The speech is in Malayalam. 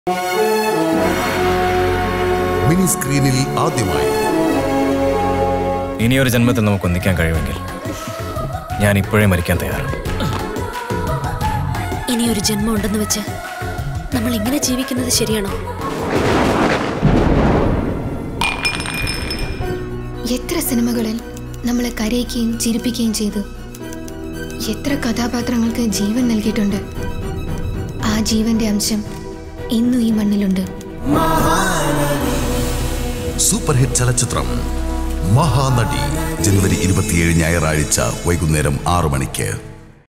മിനി സ്ക്രീനിൽ ആദ്യമായി ഇനിയൊരു ജന്മത്തിൽ നമുക്ക് ഒന്നിക്കാൻ കഴിയുമെങ്കിൽ ഞാൻ ഇപ്പോഴേ മരിക്കാൻ തയ്യാറാണ് ഇനി ഒരു ജന്മം ഉണ്ടെന്ന് വെച്ച് നമ്മൾ ഇങ്ങനെ ജീവിക്കുന്നത് ശരിയാണോ എത്ര സിനിമകളിൽ നമ്മളെ കരയിക്കുകയും ചിരിപ്പിക്കുകയും ചെയ്തു എത്ര കഥാപാത്രങ്ങൾക്ക് ജീവൻ നൽകിയിട്ടുണ്ട് ആ ജീവന്റെ അംശം ഇന്നും ഈ മണ്ണിലുണ്ട് സൂപ്പർ ഹിറ്റ് ചലച്ചിത്രം മഹാനടി ജനുവരി ഇരുപത്തിയേഴ് ഞായറാഴ്ച വൈകുന്നേരം ആറു മണിക്ക്